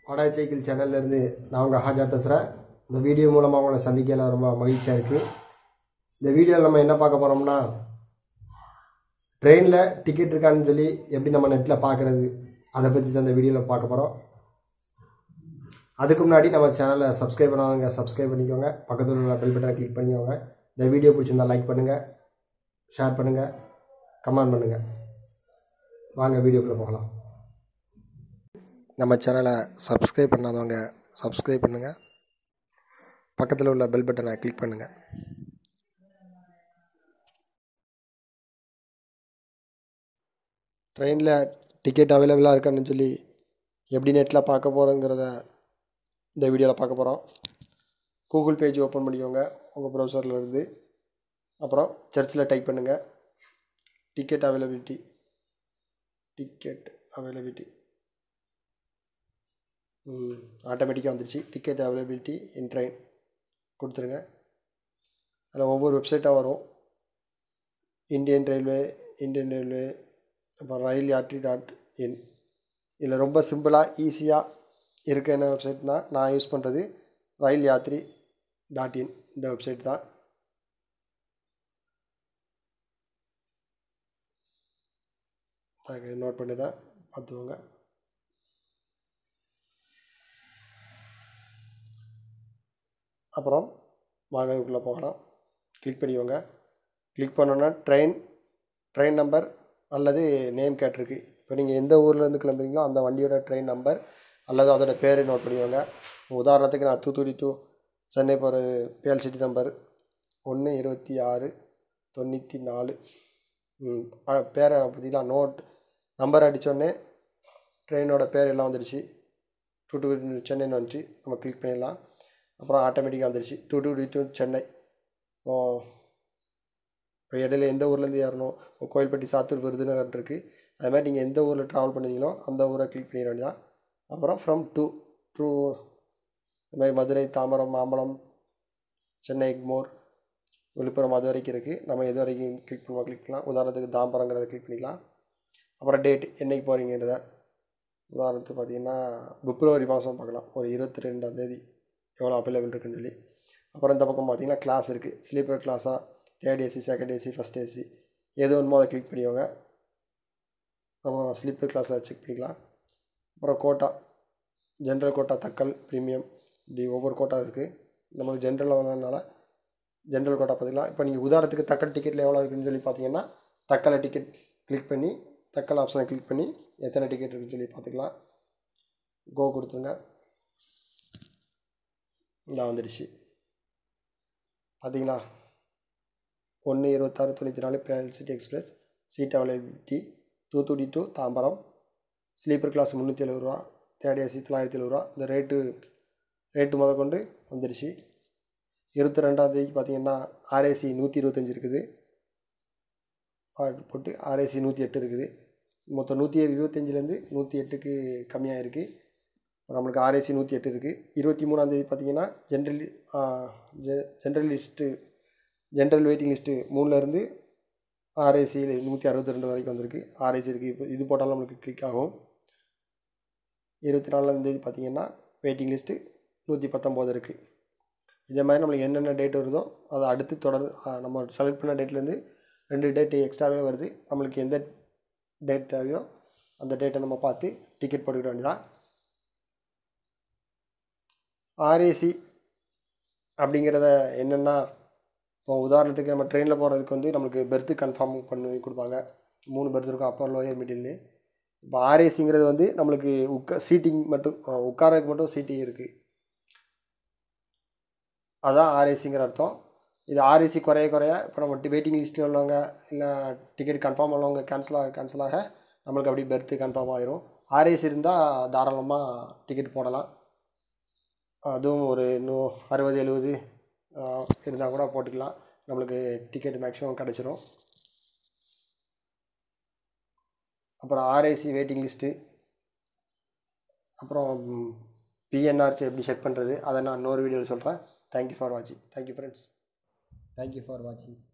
ஆடாய் cycle சேனல்லேருந்து நான் உங்கள் ஹாஜா பேசுகிறேன் இந்த வீடியோ மூலமாக உங்களை சந்திக்கல ரொம்ப மகிழ்ச்சியாக இருக்குது இந்த வீடியோவில் நம்ம என்ன பார்க்க போகிறோம்னா ட்ரெயினில் டிக்கெட் இருக்கான்னு சொல்லி எப்படி நம்ம நெட்டில் பார்க்குறது அதை பற்றி தான் இந்த வீடியோவில் பார்க்க போகிறோம் அதுக்கு முன்னாடி நம்ம சேனலை சப்ஸ்கிரைப் பண்ணாதவங்க சப்ஸ்கிரைப் பண்ணிக்கோங்க பக்கத்தில் உள்ள பெல் பட்டனை கிளிக் பண்ணிக்கோங்க இந்த வீடியோ பிடிச்சிருந்தா லைக் பண்ணுங்கள் ஷேர் பண்ணுங்கள் கமெண்ட் பண்ணுங்கள் வாங்க வீடியோக்குள்ளே போகலாம் நம்ம சேனலை சப்ஸ்கிரைப் பண்ணாதவங்க சப்ஸ்கிரைப் பண்ணுங்கள் பக்கத்தில் உள்ள பெல் பட்டனை கிளிக் பண்ணுங்கள் ட்ரெயினில் டிக்கெட் அவைலபிளாக இருக்கான்னு சொல்லி எப்படி நெட்டில் பார்க்க போகிறோங்கிறத இந்த வீடியோவில் பார்க்க போகிறோம் கூகுள் பேஜ் ஓப்பன் பண்ணிக்கோங்க உங்கள் ப்ரௌசரில் இருந்து அப்புறம் சர்ச்சில் டைப் பண்ணுங்கள் டிக்கெட் அவைலபிலிட்டி டிக்கெட் அவைலபிலிட்டி ஆட்டோமேட்டிக்காக வந்துருச்சு டிக்கெட் அவைலபிலிட்டி இன் ட்ரெயின் கொடுத்துருங்க அதில் ஒவ்வொரு வெப்சைட்டாக வரும் இந்தியன் ரயில்வே இந்தியன் ரயில்வே அப்புறம் ரயில் யாட்ரி டாட் இன் இதில் ரொம்ப சிம்பிளாக ஈஸியாக இருக்க என்ன வெப்சைட்னால் நான் யூஸ் பண்ணுறது ரயில் யாத்ரி டாட் இன் இந்த வெப்சைட் தான் நோட் பண்ணி தான் பார்த்துக்கோங்க அப்புறம் வாங்க இதுக்குள்ளே போகலாம் கிளிக் பண்ணிக்கோங்க கிளிக் பண்ணோன்னா ட்ரெயின் ட்ரெயின் நம்பர் அல்லது நேம் கேட்டிருக்கு இப்போ நீங்கள் எந்த ஊர்லேருந்து கிளம்புறீங்களோ அந்த வண்டியோட ட்ரெயின் நம்பர் அல்லது அதோட பேர் நோட் பண்ணிக்கோங்க உதாரணத்துக்கு நான் தூத்துக்குடி டு சென்னை போகிறது பிஎல் சிட்டி நம்பர் ஒன்று இருபத்தி ஆறு தொண்ணூற்றி நாலு பேரை பார்த்தீங்கன்னா நோட் நம்பர் அடித்தோடனே ட்ரெயினோட பேர் எல்லாம் வந்துடுச்சு டூ டூ சென்னைன்னு வந்துச்சு நம்ம கிளிக் பண்ணிடலாம் அப்புறம் ஆட்டோமேட்டிக்காக வந்துடுச்சு டூ டூ டு சென்னை இப்போ இடையில எந்த ஊர்லேருந்து ஏறணும் இப்போ கோயில்பட்டி சாத்தூர் விருதுநகர் இருக்குது அது மாதிரி நீங்கள் எந்த ஊரில் ட்ராவல் பண்ணுறீங்களோ அந்த ஊரை கிளிக் பண்ணிட வேண்டியதான் அப்புறம் ஃப்ரம் டூ டூ இது மாதிரி மதுரை தாம்பரம் மாம்பழம் சென்னை எக்மோர் விழுப்புரம் அது வரைக்கும் இருக்குது நம்ம எது வரைக்கும் கிளிக் பண்ணுவோம் கிளிக் பண்ணலாம் உதாரணத்துக்கு தாம்பரங்கிறத கிளிக் பண்ணிக்கலாம் அப்புறம் டேட் என்றைக்கு போகிறீங்கிறத உதாரணத்துக்கு பார்த்தீங்கன்னா பிப்ரவரி மாதம் பார்க்கலாம் ஒரு இருபத்தி ரெண்டாந்தேதி எவ்வளோ அவைலபிள் இருக்குன்னு சொல்லி அப்புறம் இந்த பக்கம் பார்த்தீங்கன்னா கிளாஸ் இருக்குது ஸ்லீப்பர் கிளாஸாக third AC second AC first AC எது வேணுமோ அதை கிளிக் பண்ணிக்கோங்க நம்ம ஸ்லீப்பர் கிளாஸை செக் பண்ணிக்கலாம் அப்புறம் quota general quota tatkal premium இப்படி ஒவ்வொரு கோட்டா இருக்குது நம்மளுக்கு ஜென்ரலில் வந்ததுனால ஜென்ரல் கோட்டா பார்த்துக்கலாம் இப்போ நீங்கள் உதாரணத்துக்கு தக்கல் டிக்கெட்டில் எவ்வளோ இருக்குன்னு சொல்லி பார்த்தீங்கன்னா தக்கலை டிக்கெட் கிளிக் பண்ணி தக்கல் ஆப்ஷனை கிளிக் பண்ணி எத்தனை டிக்கெட் இருக்குன்னு சொல்லி பார்த்துக்கலாம் கோ கொடுத்துருங்க இதான் வந்துடுச்சு பார்த்தீங்களா ஒன்று இருபத்தாறு தொண்ணூற்றி நாலு pearl city express seat availability Thoothukudi to Tambaram sleeper class முந்நூற்றி எழுபது ரூபா தேர்ட் ஏசி தொள்ளாயிரத்தி எழுபது ரூபா இந்த ரேட்டு ரேட்டு முத கொண்டு வந்துடுச்சு இருபத்தி ரெண்டாந்தேதிக்கு பார்த்தீங்கன்னா ஆர்ஏசி நூற்றி இருபத்தஞ்சி இருக்குது போட்டு ஆர்ஏசி நூற்றி எட்டு இருக்குது மொத்தம் நூற்றி இருபத்தஞ்சிலேருந்து நூற்றி எட்டுக்கு கம்மியாக இருக்குது நம்மளுக்கு ஆர்ஏசி நூற்றி எட்டு இருக்குது இருபத்தி மூணாந்தேதி பார்த்தீங்கன்னா general general list general waiting list மூணுலேருந்து ஆர்ஏசி நூற்றி அறுபத்தி ரெண்டு வரைக்கும் வந்திருக்கு ஆர்ஏசி இருக்குது இப்போ இது போட்டாலும் நம்மளுக்கு கிளிக் ஆகும் இருபத்தி நாலாந்தேதி பார்த்தீங்கன்னா வெயிட்டிங் லிஸ்ட்டு நூற்றி பத்தொம்போது இருக்குது இதே மாதிரி நம்மளுக்கு என்னென்ன டேட் வருதோ அதை அடுத்து தொடர் நம்ம செலக்ட் பண்ண டேட்லேருந்து ரெண்டு டேட்டு எக்ஸ்ட்ராவே வருது நம்மளுக்கு எந்த டேட் தேவையோ அந்த டேட்டை நம்ம பார்த்து டிக்கெட் போட்டுக்கிட வேண்டியதான் ஆர்ஏசி அப்படிங்கிறத என்னென்னா இப்போ உதாரணத்துக்கு நம்ம ட்ரெயினில் போகிறதுக்கு வந்து நம்மளுக்கு பெர்த்து கன்ஃபார்ம் பண்ணி கொடுப்பாங்க மூணு பெர்த் இருக்கும் அப்பர் லோயர் மிடில்னு இப்போ ஆர்ஏசிங்கிறது வந்து நம்மளுக்கு உட்கா சீட்டிங் மட்டும் உட்காரதுக்கு மட்டும் சீட்டிங் இருக்குது அதுதான் ஆர்ஏசிங்கிற அர்த்தம் இது ஆர்ஏசி குறைய குறைய இப்போ நம்ம வெயிட்டிங் லிஸ்ட்டில் உள்ளவங்க இல்லை டிக்கெட் கன்ஃபார்ம் உள்ளவங்க கேன்சல் ஆக கேன்சல் ஆக நம்மளுக்கு அப்படியே பெர்த்து கன்ஃபார்ம் ஆயிரும் ஆர்ஏசி இருந்தால் தாராளமாக டிக்கெட் போடலாம் அதுவும் ஒரு இன்னும் அறுபது எழுபது இருந்தால் கூட போட்டுக்கலாம் நம்மளுக்கு டிக்கெட் மேக்ஸிமம் கிடச்சிரும் அப்புறம் ஆர்ஏசி வெயிட்டிங் லிஸ்ட்டு அப்புறம் பிஎன்ஆர்சி எப்படி செக் பண்ணுறது அதை நான் இன்னொரு வீடியோவில் சொல்கிறேன் தேங்க்யூ ஃபார் வாட்சிங் தேங்க்யூ ஃப்ரெண்ட்ஸ் தேங்க்யூ ஃபார் வாட்சிங்